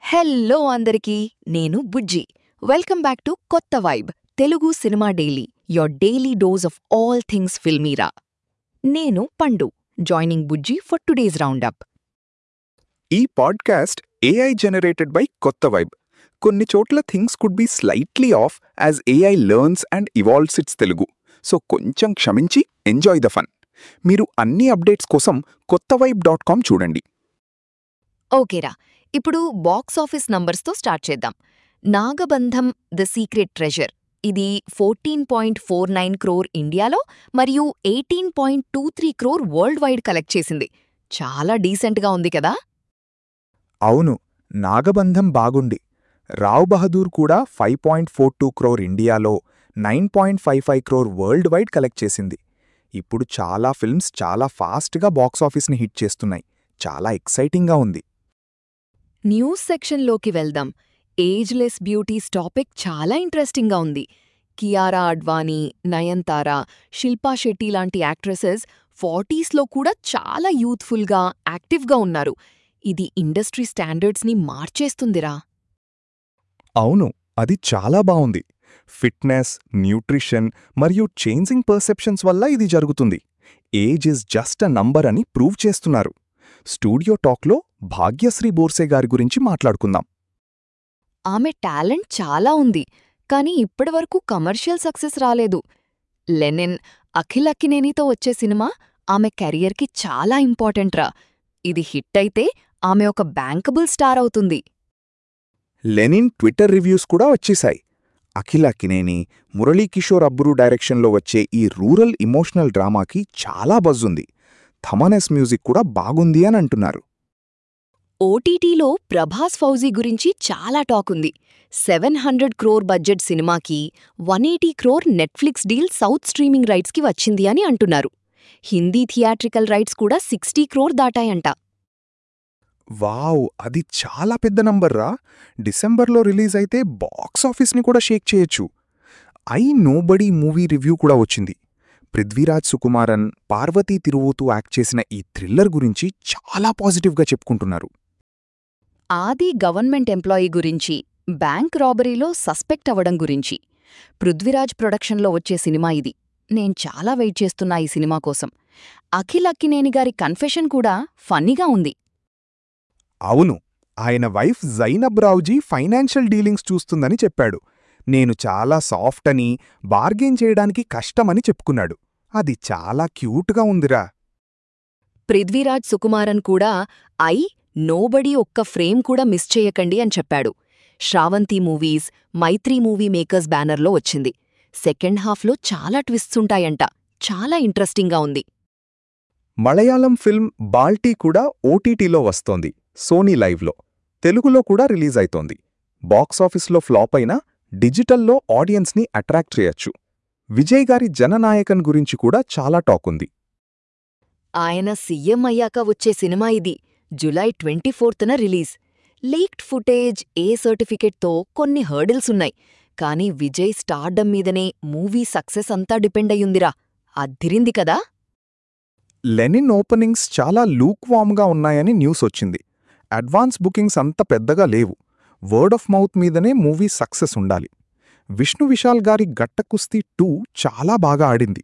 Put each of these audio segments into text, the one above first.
hello అందరికీ నేను Bujji welcome back to కొత్త vibe Telugu cinema daily your daily dose of all things ఫిల్మీరా నేను Pandu joining Bujji for today's roundup ఈ పాడ్కాస్ట్ ఏఐ జనరేటెడ్ బై కొత్త వైబ్ కొన్ని చోట్ల things could be slightly off as AI learns and evolves it's Telugu so కొంచెం క్షమించి enjoy the fun మీరు అన్ని అప్డేట్స్ కోసం కొత్త వైబ్ డాట్ కామ్ చూడండి ఓకేరా ఇప్పుడు బాక్స్ ఆఫీస్ నంబర్స్తో స్టార్ట్ చేద్దాం నాగబంధం ద సీక్రెట్ ట్రెజర్ ఇది fourteen point four nine crore ఇండియాలో మరియు eighteen point two three crore world wide collect చేసింది చాలా డీసెంట్గా ఉంది కదా అవును నాగబంధం బాగుండి రావ్ బహదూర్ కూడా five point four two crore ఇండియాలో nine point five five crore world wide collect చేసింది ఇప్పుడు చాలా ఫిల్మ్స్ చాలా ఫాస్ట్గా బాక్సాఫీస్ని హిట్ చేస్తున్నాయి చాలా ఎక్సైటింగ్గా ఉంది న్యూస్ సెక్షన్లోకి వెళ్దాం ఏజ్లెస్ బ్యూటీస్ టాపిక్ చాలా ఇంట్రెస్టింగ్గా ఉంది కియారా అడ్వానీ నయన్తారా శిల్పా శెట్టి లాంటి యాక్ట్రెసెస్ ఫార్టీస్లో కూడా చాలా యూత్ఫుల్గా యాక్టివ్గా ఉన్నారు ఇది ఇండస్ట్రీ స్టాండర్డ్స్ని మార్చేస్తుందిరా అవును అది చాలా బావుంది ఫిట్నెస్ న్యూట్రిషన్ మరియు చేంజింగ్ పర్సెప్షన్స్ వల్ల ఇది జరుగుతుంది age is just a number అని ప్రూవ్ చేస్తున్నారు స్టూడియో టాక్లో భాగ్యశ్రీ బోర్సే గారి గురించి మాట్లాడుకుందాం ఆమె టాలెంట్ చాలా ఉంది కానీ ఇప్పటివరకు కమర్షియల్ సక్సెస్ రాలేదు లెనిన్ అఖిల్ అక్కినేనితో వచ్చే సినిమా ఆమె కెరియర్కి చాలా ఇంపార్టెంట్ రా ఇది హిట్ అయితే ఆమె ఒక బ్యాంకబుల్ స్టార్ అవుతుంది లెనిన్ ట్విట్టర్ రివ్యూస్ కూడా వచ్చేశాయి అఖిల అక్కినేని మురళీకిషోర్ అబ్బురు డైరెక్షన్లో వచ్చే ఈ రూరల్ ఇమోషనల్ డ్రామాకి చాలా బజ్ ఉంది థమనెస్ మ్యూజిక్ కూడా బాగుంది అని అంటున్నారు ఓటీటీలో ప్రభాస్ ఫౌజీ గురించి చాలా టాక్ ఉంది సెవెన్ హండ్రెడ్ క్రోర్ బడ్జెట్ సినిమాకి one eighty crore Netflix deal south streaming రైట్స్కి వచ్చింది అని అంటున్నారు హిందీ థియాట్రికల్ రైట్స్ కూడా సిక్స్టీ క్రోర్ దాటాయంట వావ్ అది చాలా పెద్ద నంబర్రా డిసెంబర్లో రిలీజ్ అయితే బాక్స్ ఆఫీస్ని కూడా షేక్ చేయొచ్చు ఐ నోబడీ మూవీ రివ్యూ కూడా వచ్చింది పృథ్వీరాజ్ సుకుమారన్ పార్వతీ తిరువూతు యాక్ట్ చేసిన ఈ థ్రిల్లర్ గురించి చాలా పాజిటివ్గా చెప్పుకుంటున్నారు ఆది గవర్నమెంట్ ఎంప్లాయీ గురించి బ్యాంక్ రాబరీలో సస్పెక్ట్ అవ్వడం గురించి పృథ్వీరాజ్ ప్రొడక్షన్లో వచ్చే సినిమా ఇది నేను చాలా వెయిట్ చేస్తున్నా ఈ సినిమా కోసం అఖిల్ అక్కినేని గారి కన్ఫెషన్ కూడా ఫన్నీగా ఉంది అవును ఆయన wife Zainab Raoji financial dealings చూస్తుందని చెప్పాడు నేను చాలా సాఫ్ట్ అని బార్గెన్ చేయడానికి కష్టమని చెప్పుకున్నాడు అది చాలా క్యూట్గా ఉందిరా పృథ్వీరాజ్ సుకుమారన్ కూడా ఐ నోబడీ ఒక్క ఫ్రేమ్ కూడా మిస్ చేయకండి అని చెప్పాడు Sravanthi movies Mythri movie makers బ్యానర్లో వచ్చింది సెకండ్ హాఫ్లో చాలా ట్విస్ట్స్ ఉంటాయంట చాలా ఇంట్రెస్టింగ్గా ఉంది మలయాళం ఫిల్మ్ బాల్టీ కూడా ఓటీటీలో వస్తోంది సోనీ లైవ్లో తెలుగులో కూడా రిలీజ్ అయితోంది బాక్సాఫీస్లో ఫ్లాప్ అయినా డిజిటల్లో ఆడియన్స్ని అట్రాక్ట్ చేయొచ్చు విజయ్ గారి జననాయకన్ గురించి కూడా చాలా టాక్ ఉంది ఆయన సీఎం అయ్యాక వచ్చే సినిమా ఇది జులై ట్వంటీ ఫోర్త్న రిలీజ్ లీక్డ్ ఫుటేజ్ ఏ సర్టిఫికెట్తో కొన్ని హర్డిల్స్ ఉన్నాయి కానీ విజయ్ స్టార్డమ్ మీదనే మూవీ సక్సెస్ అంతా డిపెండ్ అయ్యుందిరా అద్దిరింది కదా లెనిన్ ఓపెనింగ్స్ చాలా లూక్ వామ్గా ఉన్నాయని న్యూస్ వచ్చింది అడ్వాన్స్ బుకింగ్స్ అంత పెద్దగా లేవు వర్డ్ ఆఫ్ మౌత్ మీదనే మూవీ సక్సెస్ ఉండాలి విష్ణు విశాల్ గారి గట్ట కుస్తీ టూ చాలా బాగా ఆడింది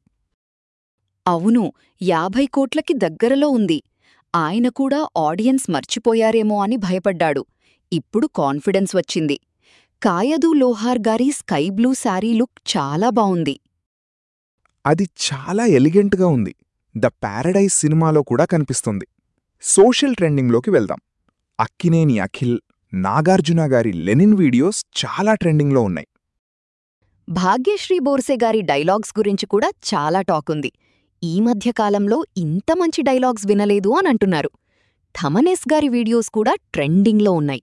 అవును యాభై కోట్లకి దగ్గరలో ఉంది ఆయన కూడా ఆడియన్స్ మర్చిపోయారేమో అని భయపడ్డాడు ఇప్పుడు కాన్ఫిడెన్స్ వచ్చింది కాయదు లోహార్ గారి స్కై బ్లూ శారీ లుక్ చాలా బావుంది అది చాలా ఎలిగెంట్గా ఉంది ద ప్యారడైజ్ సినిమాలో కూడా కనిపిస్తుంది సోషల్ ట్రెండింగ్లోకి వెళ్దాం అక్కినేని అఖిల్ నాగార్జున గారి లెనిన్ వీడియోస్ చాలా ట్రెండింగ్లో ఉన్నాయి భాగ్యశ్రీ బోర్సే గారి డైలాగ్స్ గురించి కూడా చాలా టాక్ ఉంది ఈ మధ్యకాలంలో ఇంత మంచి డైలాగ్స్ వినలేదు అని అంటున్నారు థమనేస్ గారి వీడియోస్ కూడా ట్రెండింగ్లో ఉన్నాయి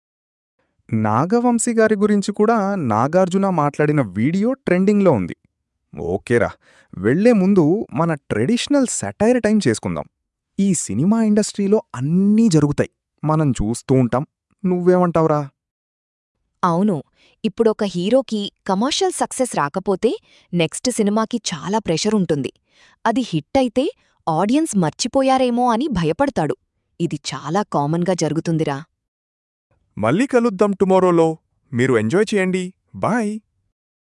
నాగవంశీ గారి గురించి కూడా నాగార్జున మాట్లాడిన వీడియో ట్రెండింగ్లో ఉంది ఓకేరా వెళ్లే ముందు మన ట్రెడిషనల్ సెటైర్ టైం చేసుకుందాం ఈ సినిమా ఇండస్ట్రీలో అన్నీ జరుగుతాయి మనం చూస్తూ ఉంటాం నువ్వేమంటావురా అవును ఇప్పుడొక హీరోకి కమర్షియల్ సక్సెస్ రాకపోతే నెక్స్ట్ సినిమాకి చాలా ప్రెషర్ ఉంటుంది అది హిట్ అయితే ఆడియన్స్ మర్చిపోయారేమో అని భయపడతాడు ఇది చాలా కామన్గా జరుగుతుందిరా మళ్ళీ కలుద్దాం టుమారోలో మీరు ఎంజాయ్ చేయండి బాయ్